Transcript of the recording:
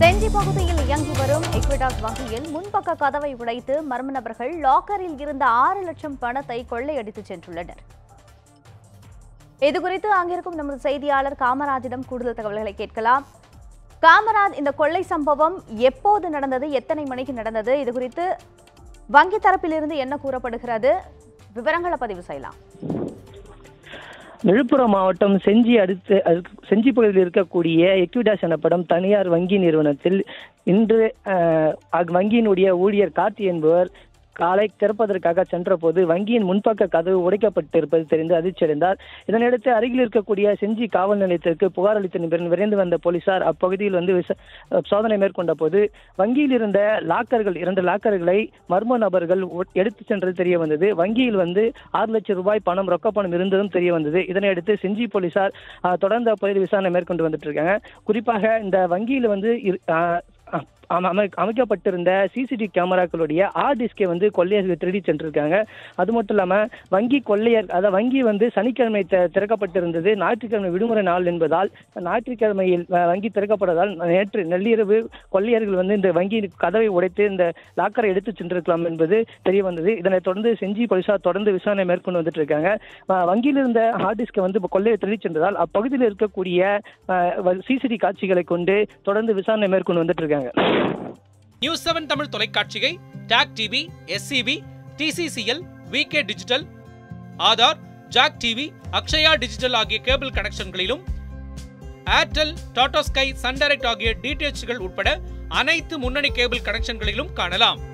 செஞ்சி பகுதியில் இயங்கி வரும் எக்விடாஸ் வங்கியில் முன்பக்க கதவை உடைத்து மர்ம நபர்கள் லாக்கரில் இருந்த ஆறு லட்சம் பணத்தை கொள்ளையடித்து சென்றுள்ளனர் இதுகுறித்து அங்கிருக்கும் நமது செய்தியாளர் காமராஜிடம் கூடுதல் தகவல்களை கேட்கலாம் காமராஜ் இந்த கொள்ளை சம்பவம் எப்போது நடந்தது எத்தனை மணிக்கு நடந்தது இது குறித்து வங்கி தரப்பிலிருந்து என்ன கூறப்படுகிறது விவரங்களை பதிவு செய்யலாம் விழுப்புரம் மாவட்டம் செஞ்சி அடுத்து அதுக்கு- செஞ்சி பகுதியில் இருக்கக்கூடிய எக்விடாஸ் எனப்படும் தனியார் வங்கி நிறுவனத்தில் இன்று அஹ், அக் வங்கியினுடைய ஊழியர் கார்த்தி என்பவர் காலை திறப்பதற்காக சென்றபோது வங்கியின் முன்பக்க கதவு உடைக்கப்பட்டிருப்பது தெரிந்து அதிர்ச்சியடைந்தார் இதனையடுத்து அருகில் இருக்கக்கூடிய செஞ்சி காவல் நிலையத்திற்கு புகார் அளித்த நிபுணர் விரைந்து வந்த போலீசார் அப்பகுதியில் வந்து விச- சோதனை மேற்கொண்ட போது வங்கியில் இருந்த லாக்கர்கள் இரண்டு லாக்கர்களை மர்ம நபர்கள் ஒ- எடுத்து சென்றது தெரிய வந்தது வங்கியில் வந்து ஆறு லட்சம் ரூபாய் பணம் ரொக்க பணம் இருந்ததும் தெரிய வந்தது இதனையடுத்து செஞ்சி போலீசார் ஆஹ், தொடர்ந்து அப்பகுதியில் விசாரணை மேற்கொண்டு வந்துட்டு இருக்காங்க குறிப்பாக இந்த வங்கியில் வந்து இரு- ஆஹ், அ- அம- அமை- அமைக்கப்பட்டிருந்த சிசிடிவி கேமராக்களுடைய ஆர் டிஸ்கை வந்து கொள்ளையர்கள் திருடி சென்றிருக்காங்க அது மட்டும் இல்லாம வங்கி கொள்ளையர் அதாவது வங்கி வந்து சனிக்கிழமை த- திறக்கப்பட்டிருந்தது ஞாயிற்றுக்கிழமை விடுமுறை நாள் என்பதால் ஞாயிற்றுக்கிழமையில் அஹ், வங்கி திறக்கப்பட்டதால் நேற்று நள்ளிரவு கொள்ளையர்கள் வந்து இந்த வங்கி கதவை உடைத்து இந்த லாக்கரை எடுத்து சென்றிருக்கலாம் என்பது தெரிய வந்தது இதனைத் தொடர்ந்து செஞ்சி போலீசார் தொடர்ந்து விசாரணை மேற்கொண்டு வந்துட்டு இருக்காங்க அஹ், வங்கியில் இருந்த ஹார்ட் டிஸ்கை வந்து இப்ப கொள்ளையர் திருடி சென்றதால் அப்பகுதியில் இருக்கக்கூடிய சிசிடி காட்சிகளை கொண்டு தொடர்ந்து விசாரணை மேற்கொண்டு வந்துட்டு இருக்காங்க நியூஸ் செவன் தமிழ் தொலைக்காட்சியை டாக் TV SCB TCCL VK digital Aadhaar Jack TV Akshaya digital ஆகிய கேபிள் கனெக்ஷன்களிலும் Airtel Tata Sky Sun Direct ஆகிய டிடிஎச்கள் உட்பட அனைத்து முன்னணி கேபிள் கனெக்ஷன்களிலும் காணலாம்